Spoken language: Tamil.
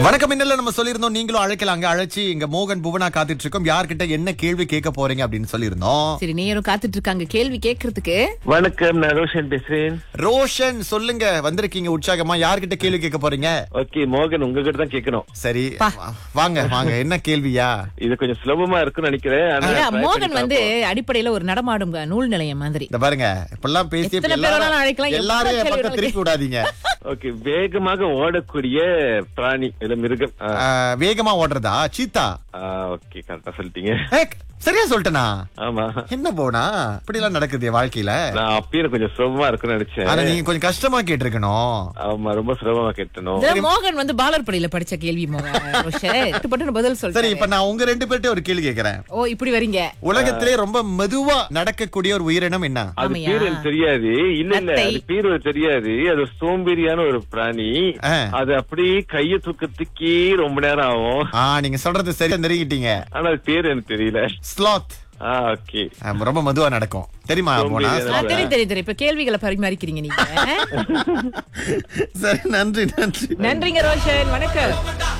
வணக்கம் இன்னல நம்ம சொல்லியிருந்தோம் நீங்களும் அழைக்கலாங்க அழைச்சி இங்க மோகன் புவனா காத்துட்டு இருக்கோம் யார்கிட்ட என்ன கேள்வி கேட்க போறீங்க அப்படின்னு சொல்லியிருந்தோம் சரி நேரம் காத்துட்டு இருக்காங்க கேள்வி கேட்கறதுக்கு வணக்கம் நான் ரோஷன் பேசுறேன் ரோஷன் சொல்லுங்க வந்திருக்கீங்க உற்சாகமா யார்கிட்ட கேள்வி கேட்க போறீங்க ஓகே மோகன் உங்ககிட்ட தான் கேட்கணும் சரி வா- வாங்க வாங்க என்ன கேள்வியா இது கொஞ்சம் சுலபமா இருக்குன்னு நினைக்கிறேன் ஆனா ஐயா, try மோகன் பண்ணி வந்து பார்ப்போம். அடிப்படையில ஒரு நடமாடும் நூல் நிலையம் மாதிரி இந்த பாருங்க இப்பெல்லாம் பேசி எத்தனை இப்ப பேர் வேணாலும் எல்லாரும் அழைக்கலாம், எல்லாரும் என் எவ்வளவு பக்கம் கேள்வி திருப்பி விடாதீங்க ஓகே வேகமாக ஓடக்கூடிய பிராணி இல்ல மிருகம் ஆ, ஆ, வேகமா ஓடுறதா சீத்தா ஆ, ஓகே கரெக்டா சொல்லிட்டீங்க ஏ, சரியா சொல்லிட்டேனா ஆமா என்ன போனா இப்படி எல்லாம் நடக்குது என் வாழ்க்கையில நான் அப்பயே கொஞ்சம் சுலபமா இருக்குன்னு நினைச்சேன் ஆனா நீங்க கொஞ்சம் கஷ்டமா கேட்டிருக்கணும் ஆமா ரொம்ப சுலபமா கேட்டணும் இதுல மோகன் வந்து பாலர் பள்ளியில படிச்ச கேள்வி மோகன் ரோஷன். பட்டு பட்டுன்னு பதில் சரி சொல்றேன் இப்ப நான் உங்க ரெண்டு பேர்ட்ட ஒரு கேள்வி கேக்குறேன் ஓ இப்படி வரீங்க உலகத்திலே ரொம்ப மெதுவா நடக்கக்கூடிய ஒரு உயிரினம் என்ன அது ஆமையா? பேர் எனக்கு தெரியாது இல்ல இல்ல நத்தை. அது பேர் எனக்கு தெரியாது அது சோம்பேறியான ஒரு பிராணி ஆ. அது அப்படியே கைய தூக்கத்துக்கே ரொம்ப நேரம் ஆகும் ஆ நீங்க சொல்றது சரியா நெருங்கிட்டீங்க ஆனா அது பேர் எனக்கு தெரியல ஸ்லாத் ஆ ஓகே ரொம்ப மெதுவா நடக்கும் தெரியுமா போனா சோம்பேறியா ஆ, தெரியும் தெரியும் தெரியும் இப்ப கேள்விகளை பரிமாறிக்கிறீங்க நீங்க சரி நன்றி நன்றி நன்றிங்க ரோஷன் வணக்கம்